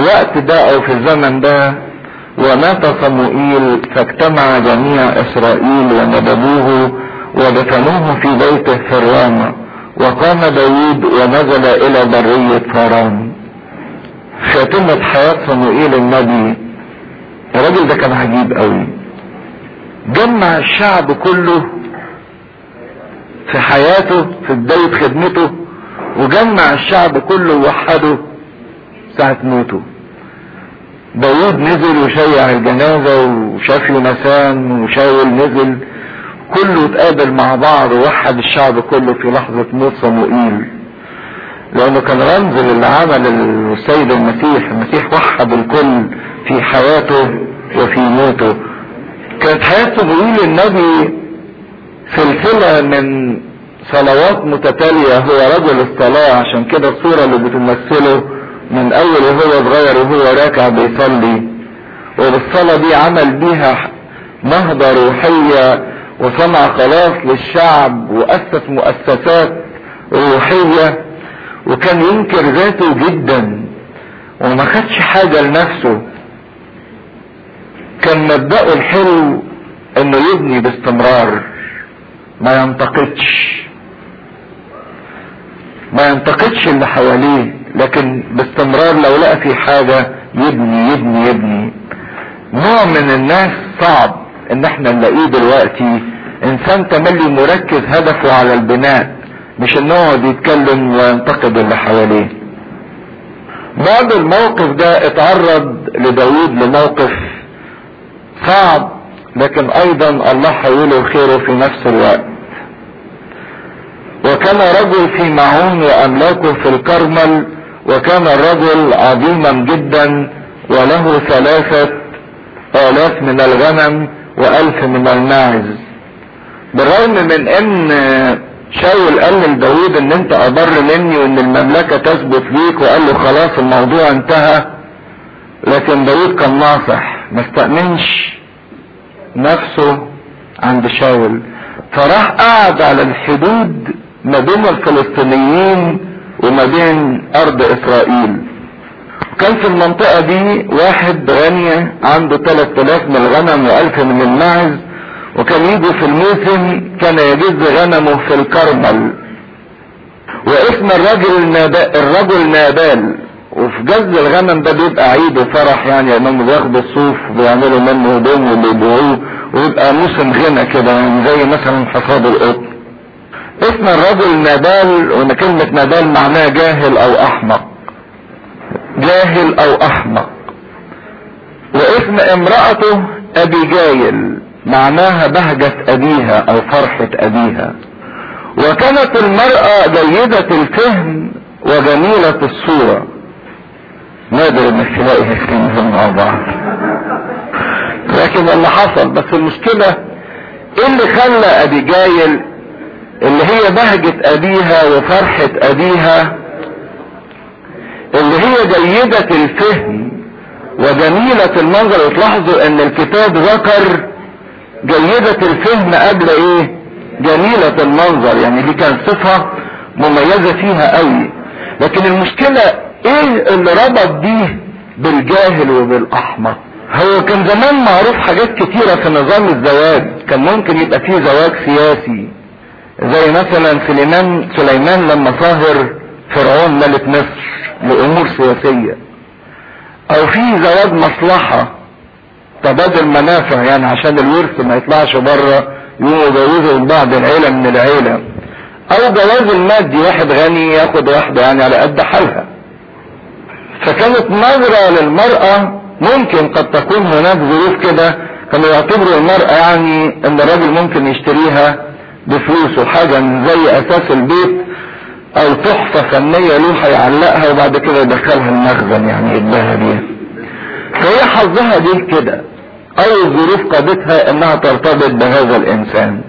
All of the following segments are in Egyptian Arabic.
الوقت ده او في الزمن ده ومات صموئيل فاجتمع جميع اسرائيل وندبوه ودفنوه في بيته في الرامة وقام داود ونزل الى برية فاران خاتمة حياة صموئيل النبي الراجل ده كان عجيب قوي جمع الشعب كله في حياته في بداية خدمته وجمع الشعب كله ووحده ساعة موته داود نزل وشيع الجنازة وشاف يونسان وشاول نزل كله اتقابل مع بعض ووحد الشعب كله في لحظة موت صموئيل لانه كان رمز للي عمل السيد المسيح المسيح وحد الكل في حياته وفي موته كانت حياة صموئيل النبي سلسلة من صلوات متتالية هو رجل الصلاة عشان كده الصورة اللي بتمثله من اول وهو صغير وهو راكع بيصلي وبالصلاة دي عمل بيها نهضة روحية وصنع خلاص للشعب واسس مؤسسات روحية وكان ينكر ذاته جدا وما خدش حاجة لنفسه كان مبدأه الحلو انه يبني باستمرار ما ينتقدش ما ينتقدش اللي حواليه لكن باستمرار لو لقى في حاجة يبني يبني يبني نوع من الناس صعب ان احنا نلاقيه دلوقتي انسان تملي مركز هدفه على البناء مش انه يقعد يتكلم وينتقد اللي حواليه بعد الموقف ده اتعرض لداود لموقف صعب لكن ايضا الله حيله خيره في نفس الوقت وكان رجل في معون واملاكه في الكرمل وكان الرجل عظيما جدا وله ثلاثة الاف من الغنم والف من الماعز بالرغم من ان شاول قال لداود ان انت اضر مني وان المملكة تثبت ليك وقال له خلاص الموضوع انتهى لكن داود كان ناصح ما استأمنش نفسه عند شاول فراح قعد على الحدود ما بين الفلسطينيين وما بين ارض اسرائيل كان في المنطقة دي واحد غني عنده 3000 من الغنم و1000 من الماعز وكان يجي في الموسم كان يجز غنمه في الكرمل واسم الرجل النابال الرجل نابال وفي جز الغنم ده بيبقى عيد وفرح يعني انهم بياخدوا الصوف وبيعملوا منه هدوم وبيبيعوه ويبقى موسم غنى كده يعني زي مثلا حصاد القطن اسم الرجل نابال وان كلمة نابال معناها جاهل او احمق جاهل او احمق واسم امرأته ابي جايل معناها بهجة ابيها او فرحة ابيها وكانت المرأة جيدة الفهم وجميلة الصورة نادر انك تلاقي الاثنين مع بعض لكن اللي حصل بس المشكلة ايه اللي خلى ابي جايل اللي هي بهجة ابيها وفرحة ابيها اللي هي جيدة الفهم وجميلة المنظر وتلاحظوا ان الكتاب ذكر جيدة الفهم قبل ايه جميلة المنظر يعني دي كانت صفة مميزة فيها قوي لكن المشكلة ايه اللي ربط دي بالجاهل وبالاحمق هو كان زمان معروف حاجات كتيرة في نظام الزواج كان ممكن يبقى فيه زواج سياسي زي مثلا سليمان سليمان لما صاهر فرعون ملك مصر لامور سياسية او في زواج مصلحة تبادل منافع يعني عشان الورث ما يطلعش بره يقوموا يجوزوا بعض العيلة من العيلة او جواز المادي واحد غني ياخد واحدة يعني على قد حالها فكانت نظرة للمرأة ممكن قد تكون هناك ظروف كده كانوا يعتبروا المرأة يعني ان الراجل ممكن يشتريها بفلوسه حاجة من زي اساس البيت او تحفة فنية له هيعلقها وبعد كده يدخلها المخزن يعني يديها بيها فهي حظها دي كده او الظروف قادتها انها ترتبط بهذا الانسان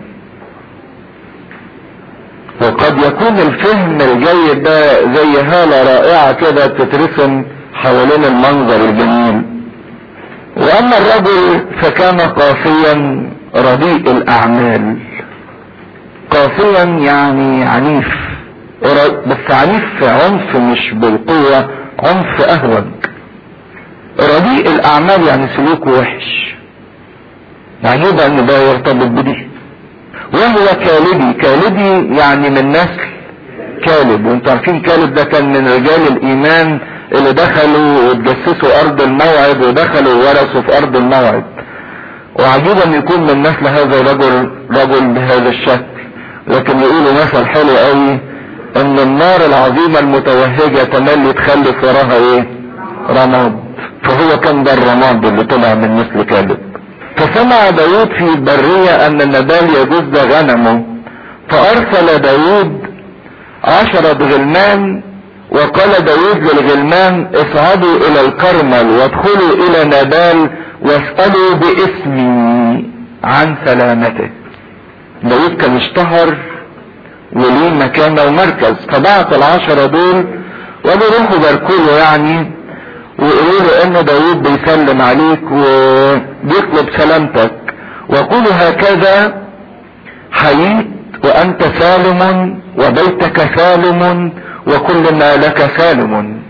وقد يكون الفهم الجيد ده زي هالة رائعة كده بتترسم حوالين المنظر الجميل واما الرجل فكان قاسيا رديء الاعمال قاسيا يعني عنيف بس عنيف في عنف مش بالقوة عنف اهوج رديء الاعمال يعني سلوكه وحش عجيبة ان ده يرتبط بدي وهو كالبي كالبي يعني من نسل كالب وانتم عارفين كالب ده كان من رجال الايمان اللي دخلوا واتجسسوا ارض الموعد ودخلوا ورثوا في ارض الموعد وعجيب ان يكون من نسل هذا الرجل رجل بهذا الشكل لكن يقولوا مثل حلو قوي ان النار العظيمة المتوهجة تملي تخلف وراها ايه رماد فهو كان ده الرماد اللي طلع من مثل كالب فسمع داود في البرية ان النبال يجوز غنمه فارسل داود عشرة غلمان وقال داود للغلمان اصعدوا الى الكرمل وادخلوا الى نبال واسألوا باسمي عن سلامته داود كان اشتهر وليه مكانة ومركز فبعت العشرة دول وقالوا روحوا باركوا يعني وقولوا له ان داود بيسلم عليك وبيطلب سلامتك وقولوا هكذا حييت وانت سالم وبيتك سالم وكل ما لك سالم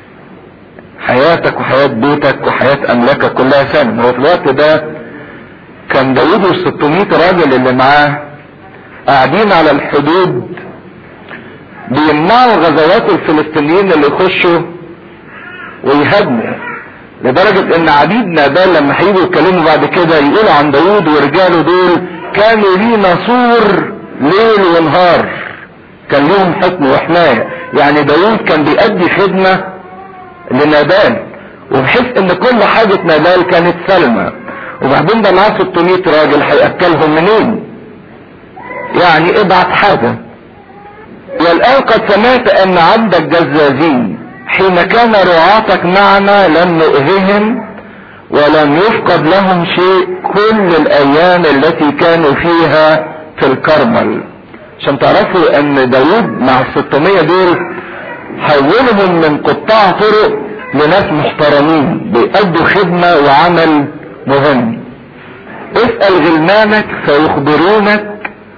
حياتك وحياة بيتك وحياة املاكك كلها سالم هو في الوقت ده كان داود وال600 راجل اللي معاه قاعدين على الحدود بيمنعوا غزوات الفلسطينيين اللي يخشوا ويهاجموا لدرجة ان عبيد نابال لما هيجوا يتكلموا بعد كده يقولوا عن داود ورجاله دول كانوا ليه نصور ليل ونهار كان لهم حكم وحماية يعني داود كان بيأدي خدمة لنابال وبحيث ان كل حاجة نابال كانت سلمى وبعدين ده معاه 600 راجل هيأكلهم منين يعني ابعت حاجة والآن قد سمعت ان عبدك جزازين حين كان رعاتك معنا لم نؤذهم ولم يفقد لهم شيء كل الايام التي كانوا فيها في الكرمل عشان تعرفوا ان داود مع الستمية دول حولهم من قطاع طرق لناس محترمين بيأدوا خدمة وعمل مهم اسأل غلمانك فيخبرونك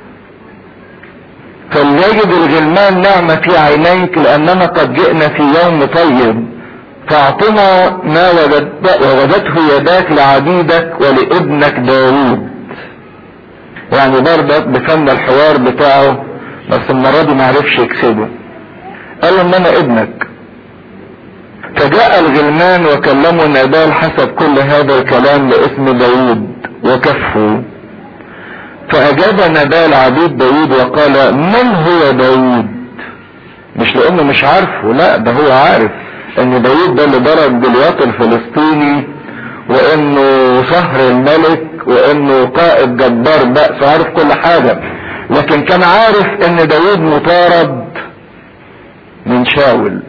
فليجد الغلمان نعمة في عينيك لأننا قد جئنا في يوم طيب فاعطنا ما وجد وجدته يداك لعبيدك ولابنك داوود يعني برضك بفن الحوار بتاعه بس المرة دي معرفش يكسبه قال له ان انا ابنك فجاء الغلمان وكلموا نابال حسب كل هذا الكلام لاسم داوود وكفوا فاجاب نبال عبيد داود وقال من هو داود مش لانه مش عارفه لا ده هو عارف ان داود ده اللي ضرب جليات الفلسطيني وانه شهر الملك وانه قائد جبار بأس عارف كل حاجة لكن كان عارف ان داود مطارد من شاول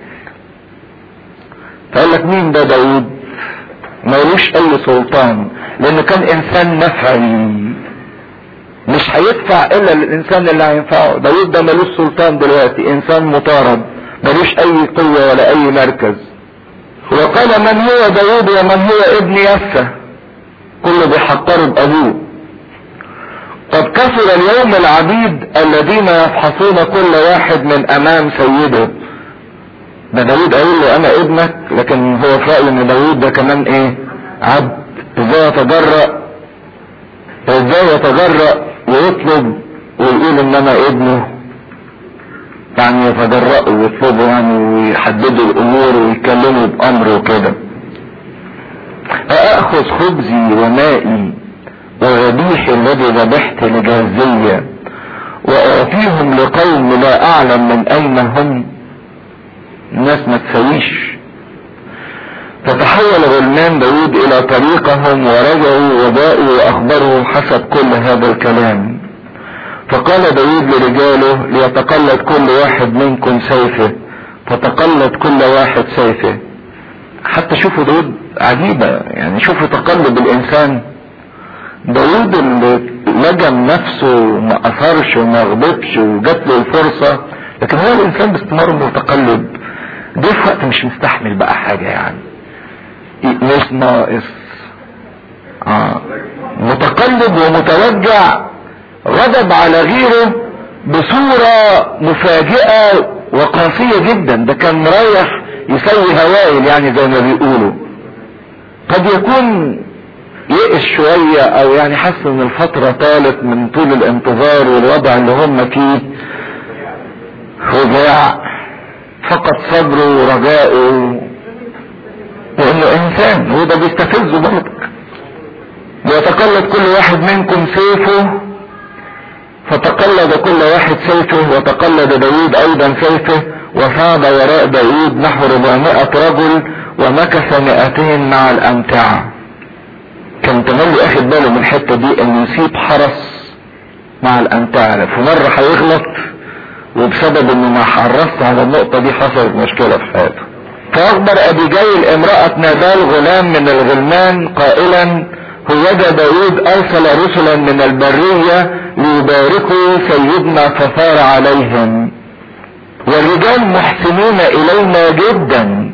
فقال لك مين ده داود مالوش اي سلطان لانه كان انسان نفعي مش هيدفع الا للانسان اللي هينفعه داود ده ملوش سلطان دلوقتي انسان مطارد ملوش اي قوة ولا اي مركز وقال من هو داود ومن هو ابن يسى كله بيحقروا بابوه قد كسر اليوم العبيد الذين يفحصون كل واحد من امام سيده ده داود قال له انا ابنك لكن هو في رايه ان داود ده كمان ايه عبد ازاي يتجرأ ازاي يتجرأ ويطلب ويقول ان انا ابنه يعني يتجرأوا ويطلبوا يعني ويحددوا الامور ويتكلموا بامر وكده فاخذ خبزي ومائي وذبيحي الذي ذبحت لجازية واعطيهم لقوم لا اعلم من اين هم الناس ما تسويش فتحول غلمان داود الى طريقهم ورجعوا وباءوا واخبروا حسب كل هذا الكلام فقال داود لرجاله ليتقلد كل واحد منكم سيفه فتقلد كل واحد سيفه حتى شوفوا داود عجيبة يعني شوفوا تقلب الانسان داود اللي لجم نفسه ما اثرش وما غضبش وجات له الفرصة لكن هو الانسان باستمرار متقلب ده في وقت مش مستحمل بقى حاجة يعني مش ناقص آه. متقلب ومتوجع غضب على غيره بصورة مفاجئة وقاسية جدا ده كان رايح يسوي هوائل يعني زي ما بيقولوا قد يكون يئس شوية او يعني حس ان الفترة طالت من طول الانتظار والوضع اللي هم فيه خداع فقد صبره ورجائه وانه انسان وده بيستفزه برضك ويتقلد كل واحد منكم سيفه فتقلد كل واحد سيفه وتقلد داود ايضا سيفه وصعد وراء داود نحو 400 رجل ومكث 200 مع الامتعه كان تملي اخد باله من الحته دي انه يسيب حرس مع الامتعه في مره هيغلط وبسبب انه ما حرصت على النقطه دي حصلت مشكله في حياته فاخبر ابي جيل امراه نابال غلام من الغلمان قائلا هوذا داود ارسل رسلا من البريه ليباركوا سيدنا فثار عليهم والرجال محسنون الينا جدا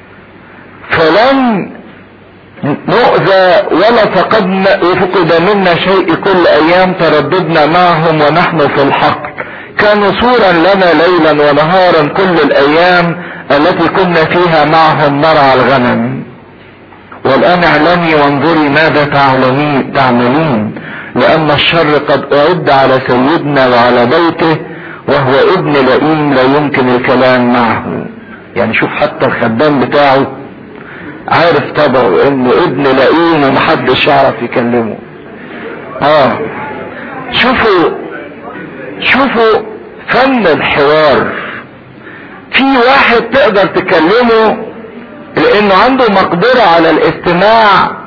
فلن نؤذى ولا فقدنا وفقد منا شيء كل ايام ترددنا معهم ونحن في الحق كانوا صورا لنا ليلا ونهارا كل الايام التي كنا فيها معهم نرعى الغنم والان اعلمي وانظري ماذا تعلمين تعملين لان الشر قد اعد على سيدنا وعلى بيته وهو ابن لئيم لا يمكن الكلام معه يعني شوف حتى الخدام بتاعه عارف طبعه انه ابن لئيم ومحدش يعرف يكلمه اه شوفوا شوفوا فن الحوار في واحد تقدر تكلمه لانه عنده مقدرة على الاستماع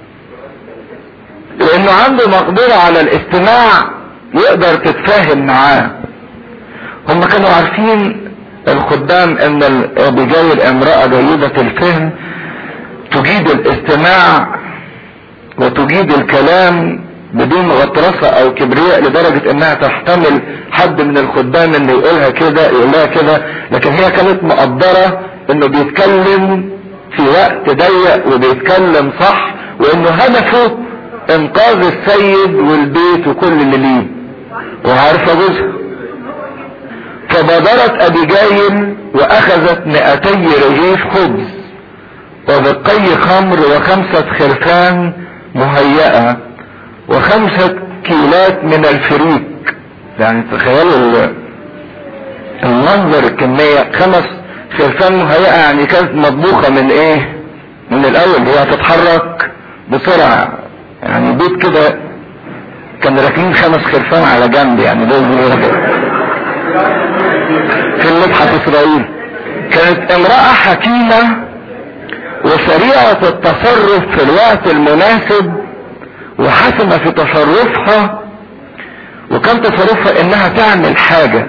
لانه عنده مقدرة على الاستماع يقدر تتفاهم معاه هم كانوا عارفين الخدام ان ابيجايل امرأة جيدة الفهم تجيد الاستماع وتجيد الكلام بدون غطرسة او كبرياء لدرجة انها تحتمل حد من الخدام انه يقولها كده يقولها كده لكن هي كانت مقدرة انه بيتكلم في وقت ضيق وبيتكلم صح وانه هدفه انقاذ السيد والبيت وكل اللي ليه وعارفة جوزها فبادرت ابيجايل واخذت مئتي رغيف خبز وبقي خمر وخمسة خرفان مهيئة وخمسة كيلات من الفريك يعني تخيلوا المنظر الكمية خمس خرفان مهيئة يعني كانت مطبوخة من ايه من الاول هي هتتحرك بسرعة يعني بيت كده كان راكنين خمس خرفان على جنب يعني دول في المتحف اسرائيل كانت امرأة حكيمة وسريعة التصرف في الوقت المناسب وحسمة في تصرفها وكان تصرفها انها تعمل حاجة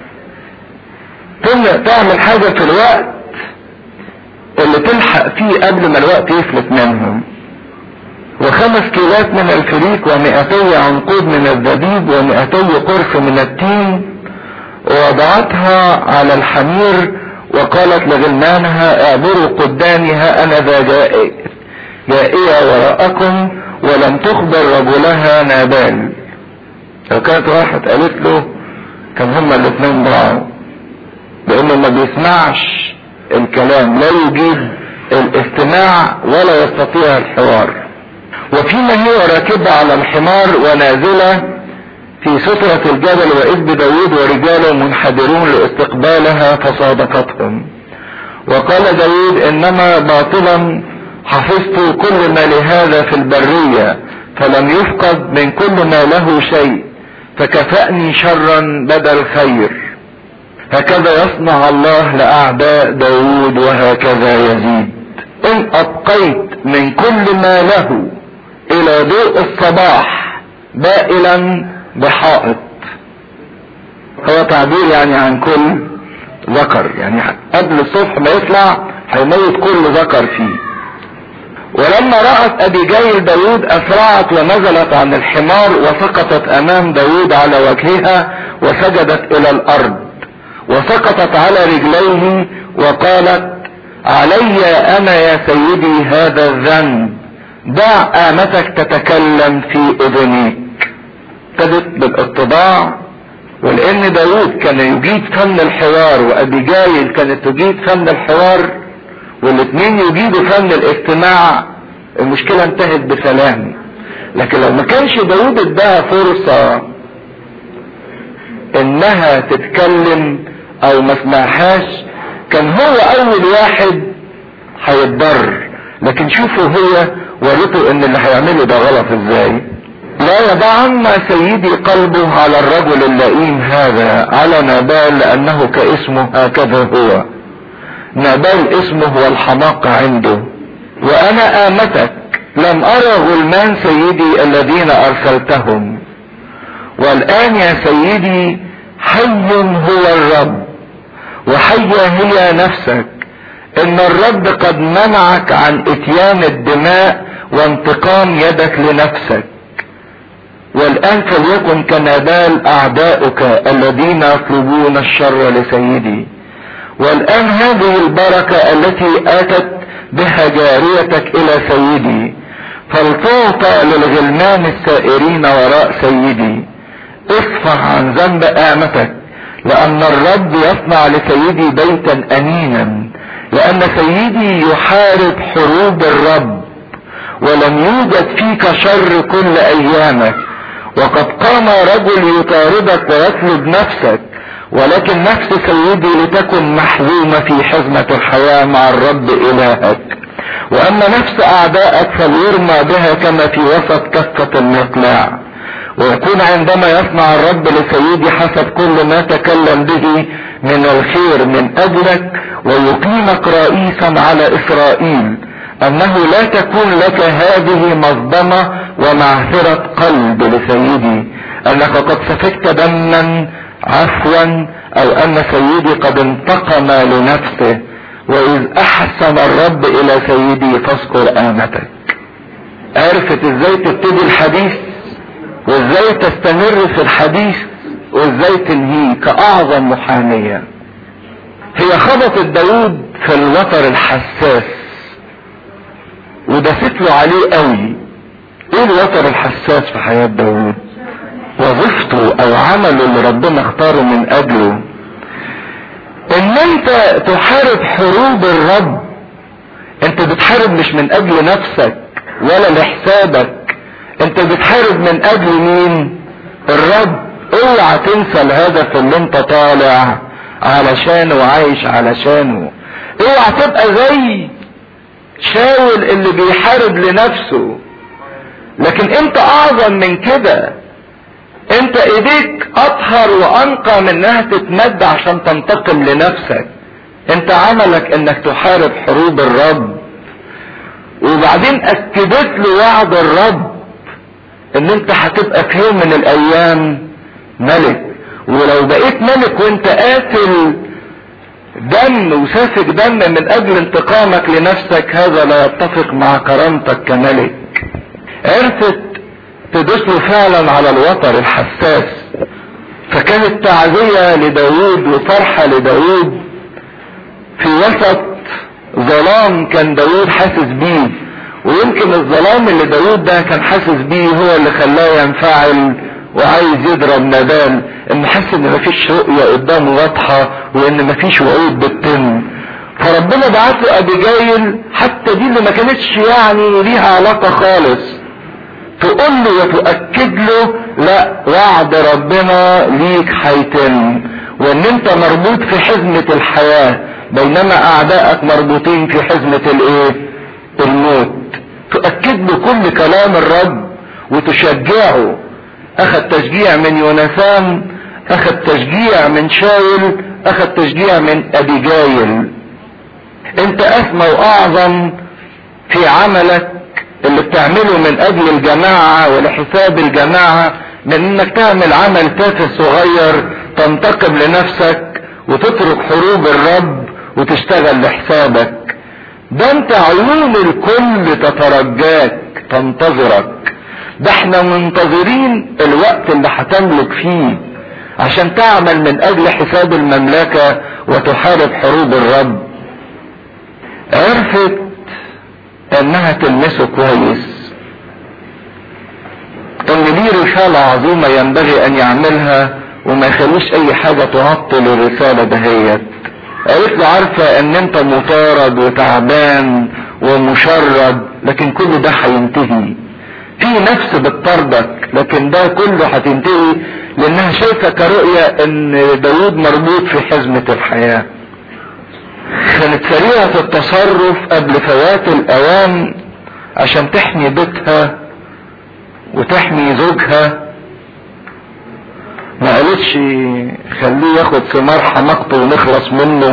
تعمل حاجة في الوقت اللي تلحق فيه قبل ما الوقت يفلت منهم وخمس كيلات من الفريك ومئتي عنقود من الزبيب ومئتي قرص من التين ووضعتها على الحمير وقالت لغلمانها اعبروا قدامي ها انا ذا جائع جائية وراءكم ولم تخبر رجلها نابال لو كانت واحد قالت له كان هما الاثنين ضاعوا لانه ما بيسمعش الكلام لا يجيب الاستماع ولا يستطيع الحوار وفيما هي راكبة على الحمار ونازلة في سترة الجبل وإذ بداود ورجاله منحدرون لاستقبالها فصادقتهم وقال داود إنما باطلا حفظت كل ما لهذا في البرية فلم يفقد من كل ما له شيء فكفأني شرا بدل خير هكذا يصنع الله لأعداء داود وهكذا يزيد إن أبقيت من كل ما له إلى ضوء الصباح بائلا بحائط هو تعبير يعني عن كل ذكر يعني قبل الصبح ما يطلع هيميت كل ذكر فيه ولما رأت أبي جيل داود أسرعت ونزلت عن الحمار وسقطت أمام داود على وجهها وسجدت إلى الأرض وسقطت على رجليه وقالت علي أنا يا سيدي هذا الذنب دع آمتك تتكلم في أذنيك ابتدت بالاتضاع ولان داود كان يجيد فن الحوار وابي جايل كانت تجيد فن الحوار والاثنين يجيدوا فن الاستماع المشكلة انتهت بسلام لكن لو ما كانش داود اداها فرصة انها تتكلم او ما سمعهاش كان هو اول واحد هيتضر لكن شوفوا هو وريته ان اللي هيعمله ده غلط ازاي لا يضعن سيدي قلبه على الرجل اللئيم هذا على نابال لانه كاسمه هكذا هو نابال اسمه هو الحماقة عنده وانا امتك لم ارى غلمان سيدي الذين ارسلتهم والان يا سيدي حي هو الرب وحية هي نفسك ان الرب قد منعك عن اتيان الدماء وانتقام يدك لنفسك والان فليكن كنبال اعداؤك الذين يطلبون الشر لسيدي والان هذه البركة التي اتت بها جاريتك الى سيدي فلتعطى للغلمان السائرين وراء سيدي اصفح عن ذنب امتك لان الرب يصنع لسيدي بيتا امينا لان سيدي يحارب حروب الرب ولم يوجد فيك شر كل ايامك وقد قام رجل يطاردك ويطلب نفسك ولكن نفس سيدي لتكن محزومة في حزمة الحياة مع الرب الهك واما نفس اعدائك فليرمى بها كما في وسط كفة المقلاع ويكون عندما يصنع الرب لسيدي حسب كل ما تكلم به من الخير من اجلك ويقيمك رئيسا على اسرائيل انه لا تكون لك هذه مصدمة ومعثرة قلب لسيدي انك قد سفكت دما عفوا او ان سيدي قد انتقم لنفسه واذ احسن الرب الى سيدي فاذكر امتك عرفت ازاي تبتدي الحديث وازاي تستمر في الحديث وازاي تنهيه كاعظم محامية هي خبطت داود في الوتر الحساس ودست له عليه قوي ايه الوتر الحساس في حياة داود وظيفته او عمله اللي ربنا اختاره من اجله ان انت تحارب حروب الرب انت بتحارب مش من اجل نفسك ولا لحسابك انت بتحارب من اجل مين الرب اوعى تنسى الهدف اللي انت طالع علشانه وعايش علشانه اوعى تبقى زي شاول اللي بيحارب لنفسه لكن انت اعظم من كده انت ايديك اطهر وانقى من انها تتمد عشان تنتقم لنفسك انت عملك انك تحارب حروب الرب وبعدين اكدت له وعد الرب ان انت هتبقى في يوم من الايام ملك ولو بقيت ملك وانت قاتل دم وسافك دم من اجل انتقامك لنفسك هذا لا يتفق مع كرامتك كملك عرفت تدوس له فعلا على الوتر الحساس فكانت تعزية لداود وفرحة لداود في وسط ظلام كان داود حاسس بيه ويمكن الظلام اللي داود ده كان حاسس بيه هو اللي خلاه ينفعل وعايز يضرب نبال ان حس ان مفيش رؤية قدامه واضحة وان مفيش وعود بتتم فربنا بعت له ابيجايل حتى دي اللي ما كانتش يعني ليها علاقة خالص تقول له وتؤكد له لا وعد ربنا ليك هيتم وان انت مربوط في حزمة الحياة بينما اعدائك مربوطين في حزمة الايه الموت تؤكد له كل كلام الرب وتشجعه اخذ تشجيع من يونسان اخذ تشجيع من شاول اخذ تشجيع من ابيجايل انت اسمى واعظم في عملك اللي بتعمله من اجل الجماعة ولحساب الجماعة من انك تعمل عمل تافه صغير تنتقم لنفسك وتترك حروب الرب وتشتغل لحسابك ده انت عيون الكل تترجاك تنتظرك ده احنا منتظرين الوقت اللي هتملك فيه عشان تعمل من اجل حساب المملكة وتحارب حروب الرب عرفت انها تلمسه كويس ان ليه رسالة عظيمة ينبغي ان يعملها وما يخليش اي حاجة تعطل الرسالة دهيت قالت له عارفة ان انت مطارد وتعبان ومش مشرد لكن كل ده هينتهي في نفس بتطردك لكن ده كله هتنتهي لانها شايفة كرؤية ان داود مربوط في حزمة الحياة كانت سريعة التصرف قبل فوات الاوان عشان تحمي بيتها وتحمي زوجها ما قالتش خليه ياخد ثمار حماقته ونخلص منه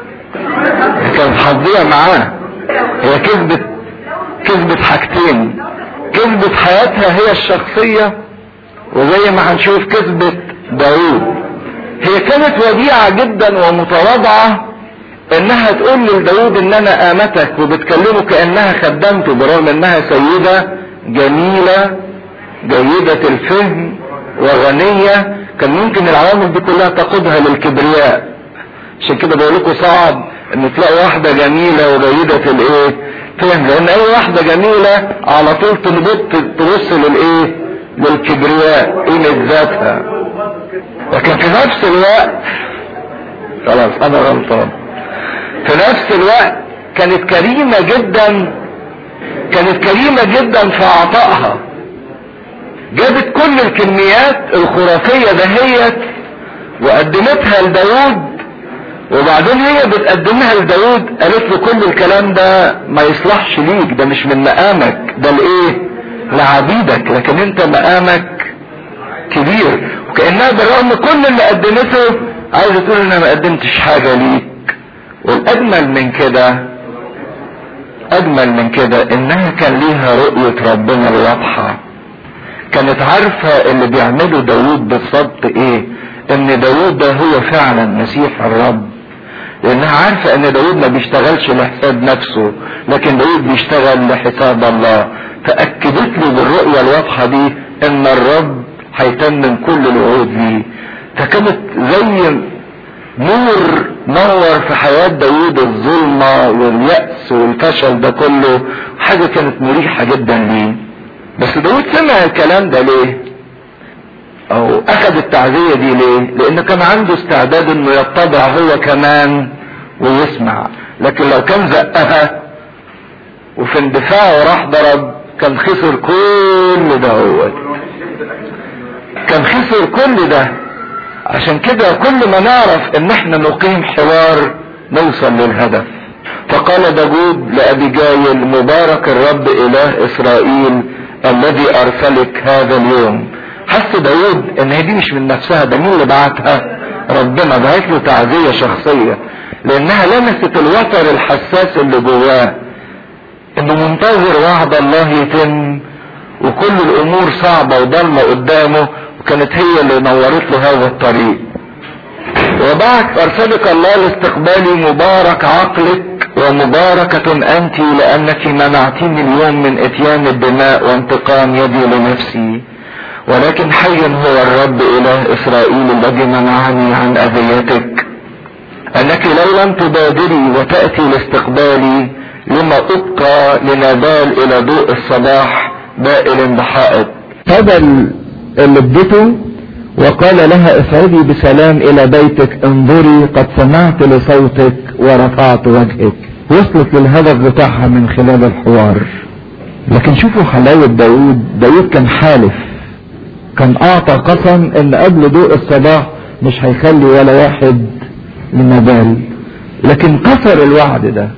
كانت هتضيع معاه هي كذبت كذبت حاجتين كذبت حياتها هي الشخصية وزي ما هنشوف كذبت داوود هي كانت وديعة جدا ومتواضعة انها تقول لداود ان انا امتك وبتكلمه كانها خدمته برغم انها سيدة جميلة جيدة الفهم وغنية كان ممكن العوامل دي كلها تقودها للكبرياء عشان كده بقول لكم صعب ان تلاقي واحدة جميلة وجيدة الايه فهم لان اي واحدة جميلة على طول تنبط تبص للايه للكبرياء قيمة ذاتها لكن في نفس الوقت خلاص انا غلطان في نفس الوقت كانت كريمة جدا كانت كريمة جدا في عطائها جابت كل الكميات الخرافية دهيت وقدمتها لداود وبعدين هي بتقدمها لداود قالت له كل الكلام ده ما يصلحش ليك ده مش من مقامك ده لايه لعبيدك لكن انت مقامك كبير وكأنها بالرغم كل اللي قدمته عايزة تقول انا ما قدمتش حاجة ليك والاجمل من كده اجمل من كده انها كان ليها رؤية ربنا الواضحة كانت عارفة اللي بيعمله داود بالظبط ايه ان داود ده هو فعلا مسيح الرب لانها عارفة ان داود ما بيشتغلش لحساب نفسه لكن داود بيشتغل لحساب الله فاكدت له بالرؤية الواضحة دي ان الرب هيتمم كل الوعود ليه فكانت زي نور نور في حياة داود الظلمة واليأس والفشل ده كله حاجة كانت مريحة جدا ليه بس داود سمع الكلام ده ليه او اخذ التعزية دي ليه لانه كان عنده استعداد انه يتبع هو كمان ويسمع لكن لو كان زقها وفي اندفاعه راح ضرب كان خسر كل ده هو كان خسر كل ده عشان كده كل ما نعرف ان احنا نقيم حوار نوصل للهدف فقال داود لأبيجايل مبارك الرب إله إسرائيل الذي أرسلك هذا اليوم حس داود ان هي دي مش من نفسها ده مين اللي بعتها ربنا بعت له تعزية شخصية لانها لمست الوتر الحساس اللي جواه انه منتظر وعد الله يتم وكل الامور صعبة وضلمة قدامه وكانت هي اللي نورت له هذا الطريق وبعد ارسلك الله لاستقبالي مبارك عقلك ومباركة انت لانك منعتني اليوم من اتيان الدماء وانتقام يدي لنفسي ولكن حي هو الرب اله اسرائيل الذي منعني عن اذيتك انك لو لم تبادري وتأتي لاستقبالي لما ابقى لنبال الى ضوء الصباح بائل بحائط قبل اللي اديته وقال لها اصعدي بسلام الى بيتك انظري قد سمعت لصوتك ورفعت وجهك وصلت للهدف بتاعها من خلال الحوار لكن شوفوا حلاوة داود داود كان حالف كان اعطى قسم ان قبل ضوء الصباح مش هيخلي ولا واحد لنبال لكن كسر الوعد ده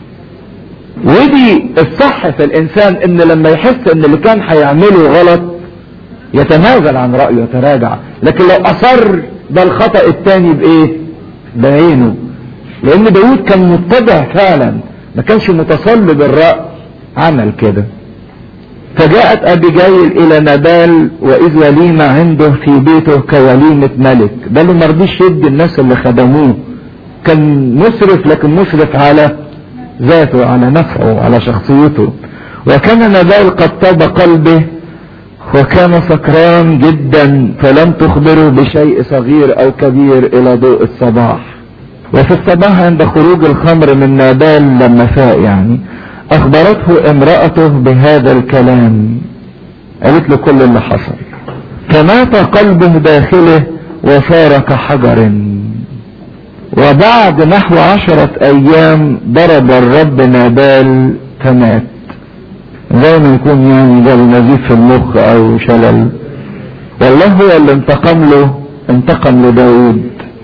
ودي الصح في الانسان ان لما يحس ان اللي كان هيعمله غلط يتنازل عن رأيه يتراجع لكن لو اصر ده الخطأ التاني بايه بعينه لان داود كان متبع فعلا ما كانش متصلب الرأي عمل كده فجاءت ابيجايل الى نبال واذ وليمة عنده في بيته كوليمة ملك ده اللي مرضيش يدي الناس اللي خدموه كان مسرف لكن مسرف على ذاته على نفعه على شخصيته وكان نبال قد طاب قلبه وكان سكران جدا فلم تخبره بشيء صغير او كبير الى ضوء الصباح وفي الصباح عند خروج الخمر من نابال لما فاق يعني اخبرته امرأته بهذا الكلام قالت له كل اللي حصل فمات قلبه داخله وصار كحجر وبعد نحو عشرة ايام ضرب الرب نابال فمات زي ما يكون يعني جاله نزيف في المخ او شلل والله هو اللي انتقم له انتقم لداود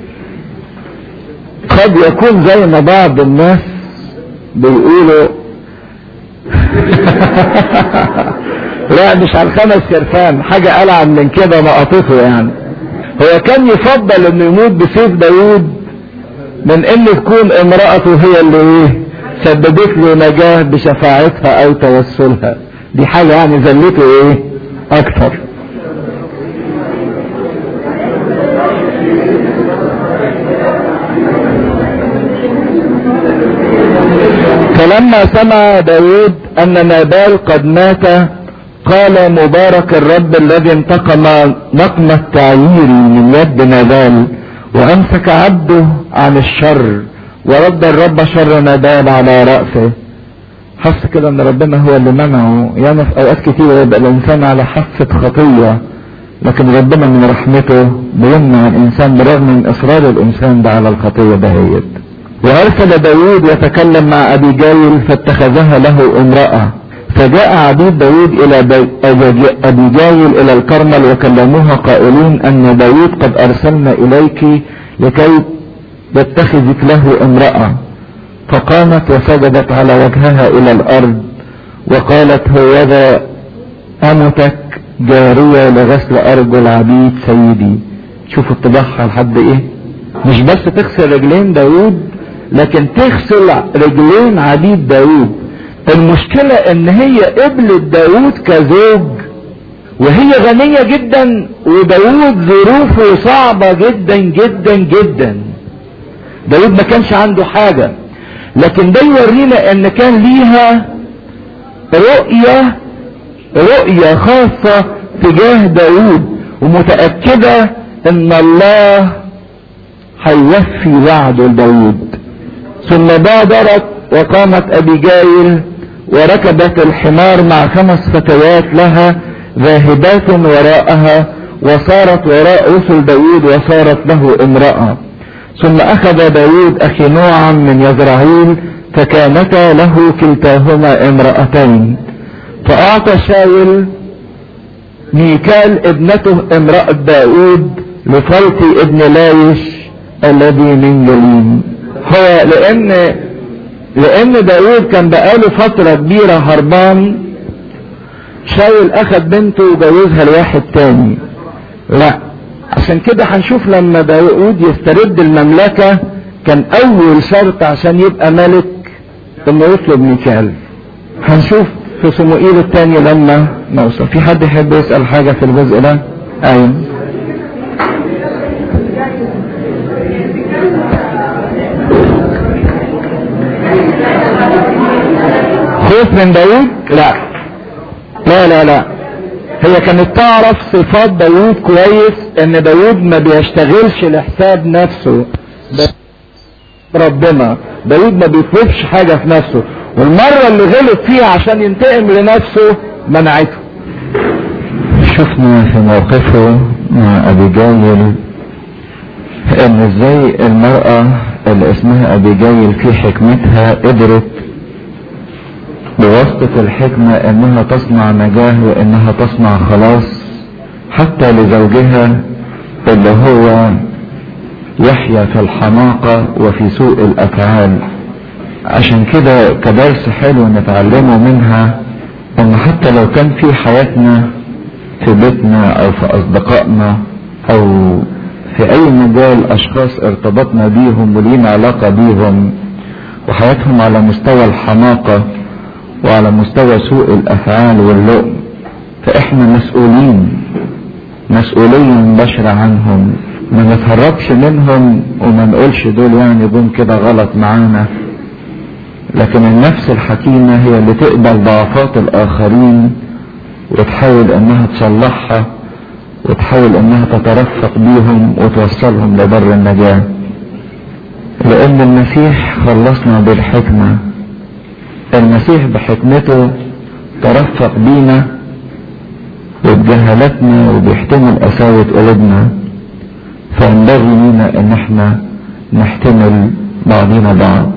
قد يكون زي ما بعض الناس بيقولوا لا مش على الخمس كرفان حاجة ألعن من كده نقطته يعني هو كان يفضل انه يموت بسيف داود من ان تكون امرأته هي اللي ايه سببت له نجاة بشفاعتها او توسلها دي حاجة يعني زلته ايه اكثر فلما سمع داود ان نابال قد مات قال مبارك الرب الذي انتقم نقم التعيير من يد نابال وامسك عبده عن الشر ورد الرب شر نابال على رأسه حس كده ان ربنا هو اللي منعه يعني في اوقات كتير يبقى الانسان على حافة خطية لكن ربنا من رحمته بيمنع الانسان برغم من اصرار الانسان ده على الخطية دهيت وارسل داود يتكلم مع ابي جايل فاتخذها له امرأة فجاء عبيد داود الى ابي جايل الى الكرمل وكلموها قائلين ان داود قد ارسلنا اليك لكي يتخذك له امرأة فقامت وسجدت على وجهها الى الارض وقالت هوذا امتك جارية لغسل ارجل عبيد سيدي شوفوا اتضاحها لحد ايه مش بس تغسل رجلين داود لكن تغسل رجلين عبيد داود المشكلة ان هي قبلت داود كزوج وهي غنية جدا وداود ظروفه صعبة جدا جدا جدا داود ما كانش عنده حاجة لكن ده يورينا ان كان ليها رؤية رؤية خاصة تجاه داود ومتأكدة ان الله هيوفي وعده لداود ثم بادرت وقامت ابيجايل وركبت الحمار مع خمس فتيات لها ذاهبات وراءها وصارت وراء رسل داود وصارت له امرأة ثم اخذ داود اخي نوعا من يزرعيل فكانتا له كلتاهما امرأتين فاعطى شاول ميكال ابنته امرأة داود لفلطي ابن لايش الذي من جليم هو لان لان داود كان بقاله فترة كبيرة هربان شاول اخد بنته وجوزها لواحد تاني لا عشان كده هنشوف لما داود يسترد المملكة كان اول شرط عشان يبقى ملك انه يطلب ميكال هنشوف في صموئيل التاني لما نوصل في حد يحب يسأل حاجة في الجزء ده ايوه خوف من داود لا لا لا لا هي كانت تعرف صفات داود كويس ان داود ما بيشتغلش لحساب نفسه ربنا داود ما بيطلبش حاجة في نفسه والمرة اللي غلط فيها عشان ينتقم لنفسه منعته شفنا في موقفه مع ابي جايل ان ازاي المرأة اللي اسمها ابي جايل في حكمتها قدرت بواسطة الحكمة انها تصنع نجاة وانها تصنع خلاص حتى لزوجها اللي هو يحيا في الحماقة وفي سوء الافعال عشان كده كدرس حلو نتعلمه منها ان حتى لو كان في حياتنا في بيتنا او في اصدقائنا او في اي مجال اشخاص ارتبطنا بيهم ولينا علاقة بيهم وحياتهم على مستوى الحماقة وعلى مستوى سوء الافعال واللؤم فاحنا مسؤولين مسؤولية مباشرة عنهم ما نتهربش منهم وما نقولش دول يعني جم كده غلط معانا لكن النفس الحكيمة هي اللي تقبل ضعفات الاخرين وتحاول انها تصلحها وتحاول انها تترفق بيهم وتوصلهم لبر النجاة لان المسيح خلصنا بالحكمة المسيح بحكمته ترفق بينا وبجهالتنا وبيحتمل قساوة قلوبنا فينبغي لينا ان احنا نحتمل بعضنا بعض